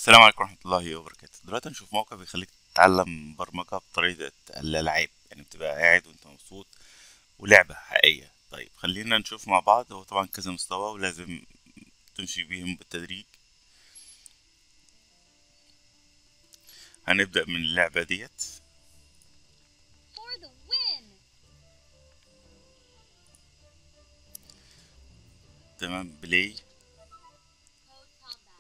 السلام عليكم ورحمة الله وبركاته دلوقتي هنشوف موقع بيخليك تتعلم برمجة بطريقة الألعاب يعني بتبقى قاعد وانت مبسوط ولعبة حقيقية طيب خلينا نشوف مع بعض هو طبعا كذا مستوى ولازم تمشي بيهم بالتدريج هنبدأ من اللعبة ديت For the win! تمام بلاي Code Combat.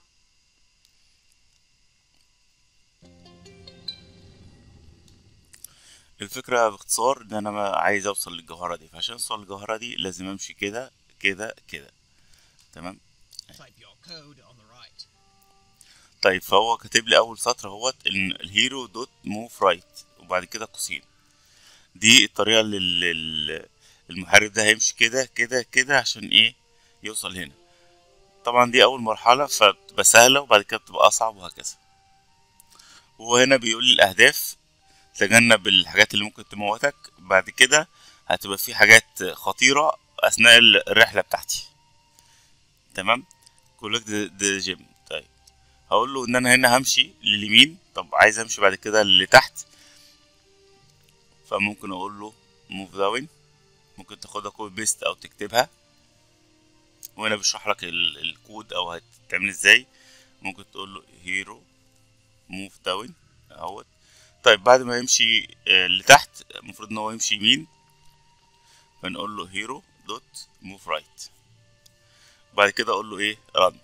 الفكرة باختصار ان انا ما عايز اوصل للجوهرة دي فعشان اوصل للجوهرة دي لازم امشي كده كده كده تمام Type your code on the right. طيب فهو كاتب لي اول سطر اهوت ان الهيرو دوت موف رايت وبعد كده قوسين دي الطريقه اللي ال- ال- المحارب ده هيمشي كده كده كده عشان ايه يوصل هنا طبعا دي اول مرحله فبتبقى سهله وبعد كده بتبقى اصعب وهكذا وهنا بيقول لي الاهداف تجنب الحاجات اللي ممكن تموتك بعد كده هتبقى في حاجات خطيره اثناء الرحله بتاعتي تمام كولكت ذا جيم طيب هقول له ان انا هنا همشي لليمين طب عايز امشي بعد كده لتحت فممكن اقول له موف داون ممكن تاخدها كوبي بيست او تكتبها وهنا بيشرح لك ال- الكود او هتعمل ازاي ممكن تقول له هيرو موف داون اهوت طيب بعد ما يمشي آه، لتحت المفروض ان هو يمشي يمين فنقول له هيرو دوت موف رايت بعد كده اقول له ايه رن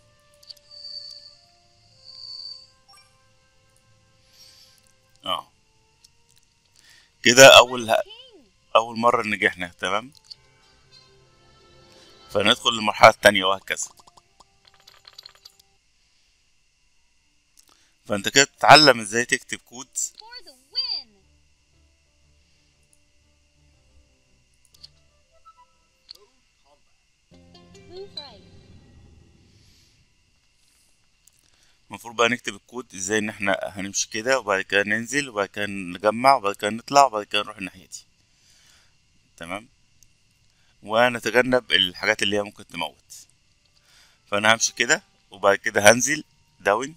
اه كده اول King! اول مره نجحنا تمام فندخل للمرحله التانية وهكذا فانت كده تتعلم ازاي تكتب كود For the win! Move right. المفروض بقى نكتب الكود ازاي ان احنا هنمشي كده وبعد كده ننزل وبعد كده نجمع وبعد كده نطلع وبعد كده نروح الناحية دي تمام ونتجنب الحاجات اللي هي ممكن تموت فانا همشي كده وبعد كده هنزل داون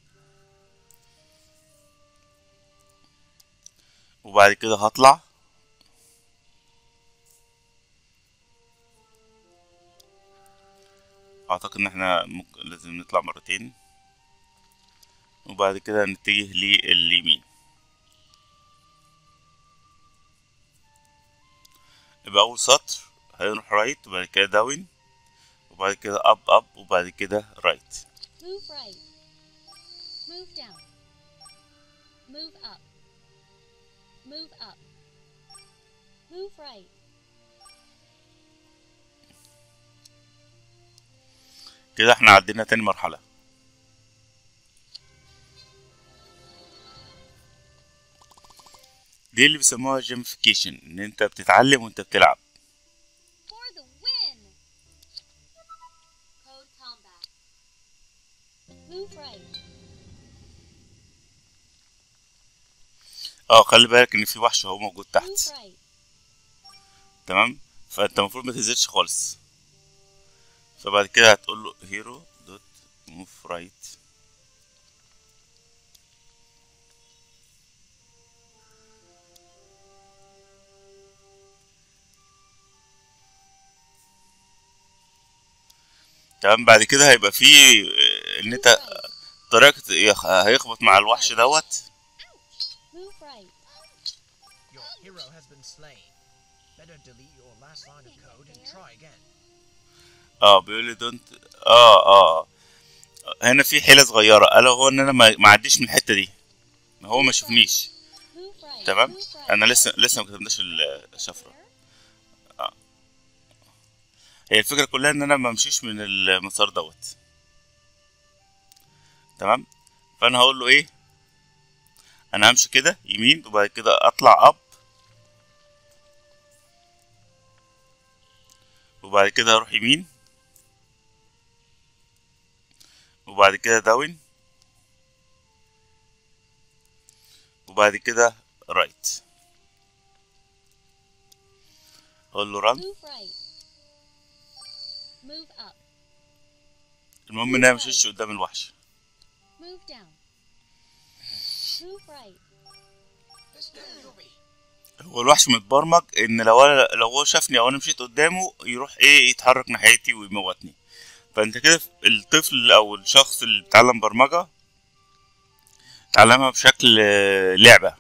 وبعد كده هطلع اعتقد ان احنا ممكن لازم نطلع مرتين وبعد كده نتجه لليمين يبقى اول سطر هنروح رايت وبعد كده داون وبعد كده اب اب وبعد كده رايت Move right. Move down. Move up. Move up. Move right. كده احنا عدينا تاني مرحلة دي اللي بيسموها جيمفيكيشن ان انت بتتعلم وانت بتلعب For the win! Code Combat. Move right. اه خلي بالك ان في وحش اهو موجود تحت Move right. تمام فانت المفروض ما تنزلش خالص فبعد كده هتقول له هيرو دوت موف رايت تمام بعد كده هيبقى في آه، ان Move انت right. طريقة يخ- هيخبط مع الوحش دوت Move right. Your hero has been slain. Better delete your last line of code and try again. اه بيقول لي دونت اه اه هنا في حيلة صغيرة الا هو ان انا ما ما اعديش من الحتة دي ما هو ما شافنيش Move right. تمام Move right. انا لسه لسه ما كتبناش ال- الشفرة هي الفكرة كلها ان انا ما امشيش من المسار دوت تمام فانا هقول له ايه انا همشي كده يمين وبعد كده اطلع اب وبعد كده اروح يمين وبعد كده داون وبعد كده رايت اقول له ران Move right. Move up. المهم ان انا مشيتش قدام الوحش Move down. Move right. Mr. Yuri, هو الوحش متبرمج ان لو انا لو هو شافني او انا مشيت قدامه يروح ايه يتحرك ناحيتي ويموتني فانت كده الطفل او الشخص اللي بيتعلم برمجة اتعلمها بشكل آه، لعبة